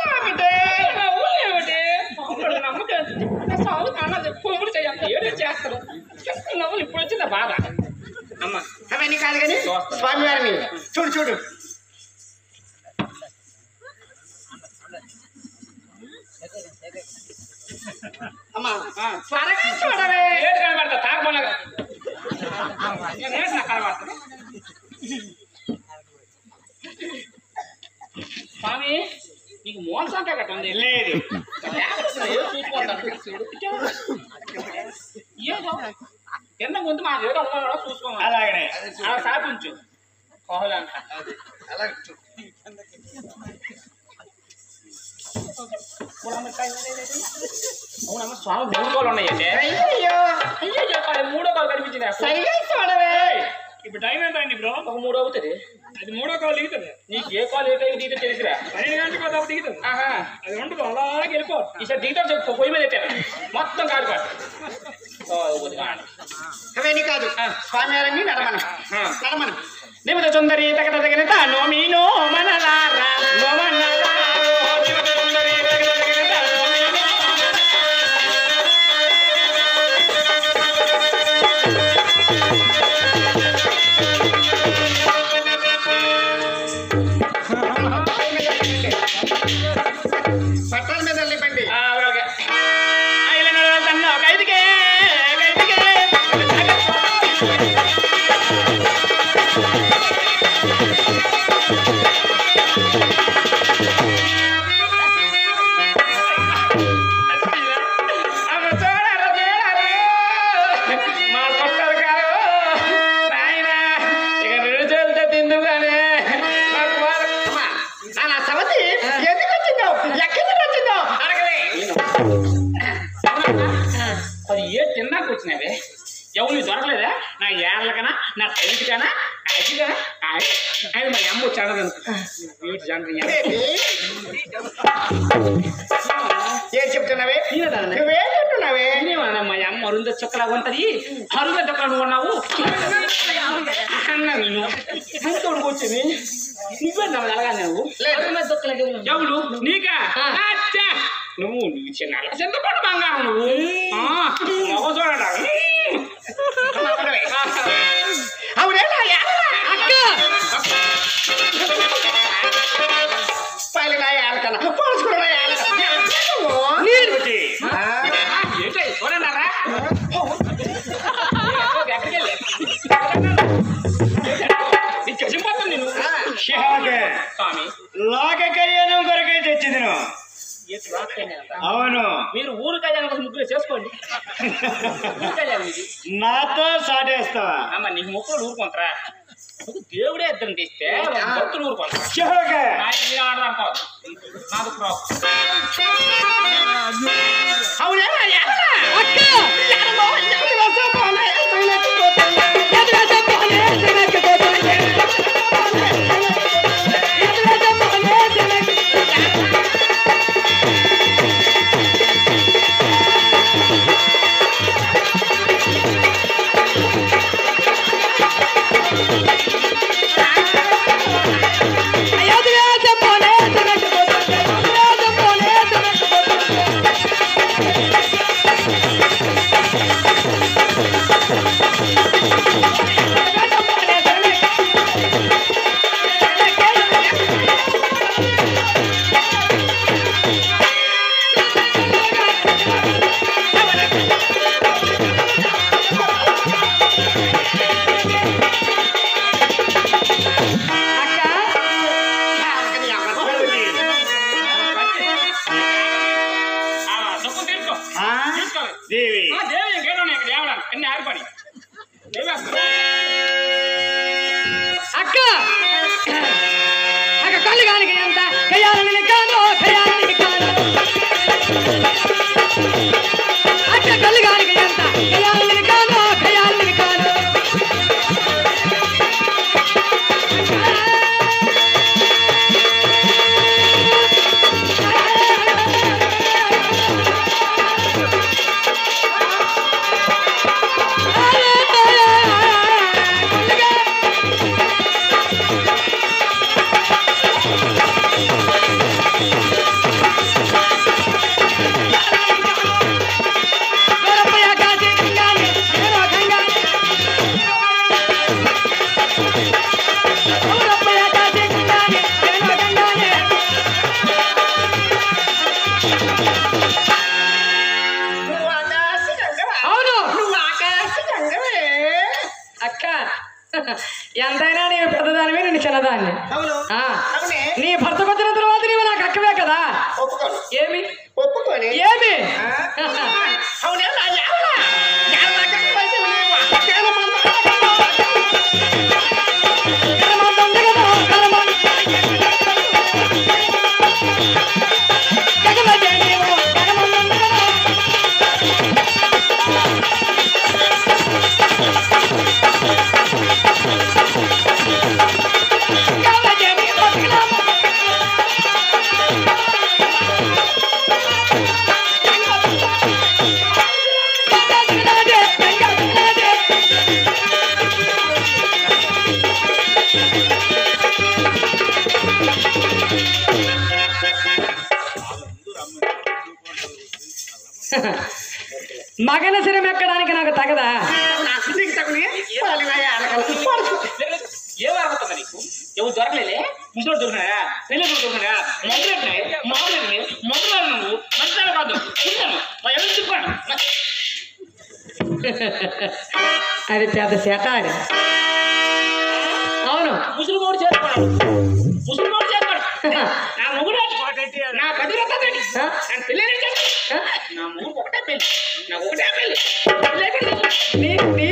ఏమిటి? నవ్వులేమిటి? పాములు నమ్మకం. నా సాగు కానా పువ్వులు చేయాలి ఏదో చేస్తారు నవ్వులు ఇప్పుడు వచ్చిందా బాధ అమ్మ అవన్నీ కాదు కానీ స్వామివారిని చూడు చూడు అమ్మా త్వరగా చూడవే ఏడు కనబడతా తాగబోలాగా ఏంటి నాకు కనబడుతుంది స్వామి నీకు మోన సంఖ్య గట్ట ఉంది లేదు ఏదో చూసుకుంటాను ఏదో కింద ముందు మా ఏదో ఉన్నాడో చూసుకోవాలి అలాగనే అలా సాపించు కోహలంట అవునమ్మ స్వామి మూడు కాళ్ళు ఉన్నాయండి అయ్యయ్యో అయ్యో చెప్పాలి మూడో కాలు కనిపించింది నాకు. సరిగా చూడవే ఇప్పుడు టైం ఎంత అయింది బ్రో ఒక మూడు అవుతుంది అది మూడో కాల్ దిగుతుంది నీకు ఏ కాల్ ఏ టైం దిగితే తెలుసురా పన్నెండు గంటలకు ఒక దెబ్బ దిగుతుంది ఆహా అది ఉండదు అలాగే వెళ్ళిపోతుంది ఈసారి దిగుతాం చెప్పు పొయ్యి మీద పెట్టాను మొత్తం కాలిపాటు అవన్నీ కాదు స్వామివారిని నడమను నడమను నిమిత సుందరి తగట తగినత నోమి నో మనలారా నో మనలారా నిమిత సుందరి తగట తగినత నోమి నో పట్టాల మీద వెళ్ళిపోండి ఆ, ఓకే. ఆ, ఇలా నడవెళ్తాను. ఒక ఐదుకే, ఒక ఐదుకే. అమ్మ చూడాలి, చూడాలి. మా చుట్టాలు కాదు. నాయనా, ఇక రెండు చేతులతో తిందుగానే నాకు వారం అమ్మా నా సవతి ఎందుకు వచ్చిందో ఎక్కడి నుంచి వచ్చిందో అడగలే అది ఏ తిన్నాక వచ్చినవే ఎవరు దొరకలేదా నా ఏళ్ళకనా నా తల్లికనా అదిగా అది మా అమ్మ వచ్చి అడగదు వీటి జంట ఏం చెప్తున్నావే నువ్వేం చెప్తున్నావే నేనేమన్నా మా అమ్మ అరుంద చుక్కలాగా ఉంటది అరుంద చుక్కలా నువ్వు ఉన్నావు అన్నా నేను అంతోడికి వచ్చింది నువ్వే నవ్వు అలాగా నువ్వు ఎవరు నీకా అచ్చా. నువ్వు నువ్వు చిన్న చింతపండు బంగారం నువ్వు ఆ, మొగ చూడండి అవునే నా ఏళ్ళ అక్క పైన నా ఏళ్ళకన్నా పోల్చుకున్న నా ఏళ్ళకన్నా నీరుటి. ఏంటి చూడండారా ఎక్కడికి వెళ్ళి చచ్చిపోతాను నేను స్వామి లోక కళ్యాణం కొరకై తెచ్చింది నువ్వు ఎటు రాకపోయినా కదా. అవును మీరు ఊరు కళ్యాణం కోసం ముగ్గురు చేసుకోండి ఊరు కళ్యాణం ఇది నాతో సాటేస్తావా అమ్మ నీకు ముక్కులు ఊరుకుంటారా ఒక దేవుడే ఇద్దరిని తీస్తే ఒక భక్తులు ఊరుకుంటారా శివకే ఆయన మీరు ఆడదానుకోవద్దు నాకు ప్రాబ్లం అవునే నా ఏళ్ళ అక్క ఎడమో ఎడమ వస్తే పోలే ఎడమకి పోతాను ఎడమ వస్తే పోలే ఎడమకి పోతాను ఎడమ వస్తే పోలే ఎడమకి ఎడమ వస్తే పోలే ఎడమకి పోతాను ఎడమ వస్తే పోలే ఎడమకి పోతాను దుఃఖం తీర్చుకో ఆ? తీర్చుకోవాలి దేవి ఆ, దేవి ఇంకేదో ఉన్నాయి ఇక్కడ ఏమన్నా అన్ని ఆరిపడి దేవి అసలు అక్క అక్క కళ్ళు కానికి ఎంత కయ్యాలని కాను కయ్యాలని కాను అక్క కళ్ళు కానికి ఎంత కయ్యాలని కాను కయ్యాలని కాను ఆ ఎంతైనా నేను పెద్దదానివి నేను చిన్నదాన్ని అవును ఆ, అవునే నీ భర్త వచ్చిన తర్వాత నీవు నాకు అక్కవే కదా ఒప్పుకోను ఏమి ఒప్పుకోని ఏమి అవునే నా యావలా యావలా కక్కవైతే లేవు అక్కకేల మంద కరమందం దిగదు, కరమం- జగమజే నీవు, కరమందం దిగదు. జగమజే నీవు, కరమం- జగమజే, జగమజే. మగన శరం ఎక్కడానికి నాకు తగదా నాకు నీకు తగుని పాలి నా యాలకలు పడుకో ఏ వారబోతుందా నీకు ఎవరు దొరకలేదే ఇంకోటి దొరికినాయా పెళ్ళి దొరికినాయా మొదలెట్టినాయి మొదలెట్టినాయి మొదలు నువ్వు మంచిదాన్ని కాదు ఉన్నాను ఎవరు చెప్పాను అది పెద్ద శకారి అవును ముసలి మోడు చేసుకోడు ముసలి మోడు చేసుకోడు నా మొగుడు నా పది రూపాయలు ఆ? నా పిల్లలు నా మొగుడు ఒకటే పెళ్ళి నాకు ఒకటే పెళ్ళి పిల్లే పెళ్ళి నీ నీ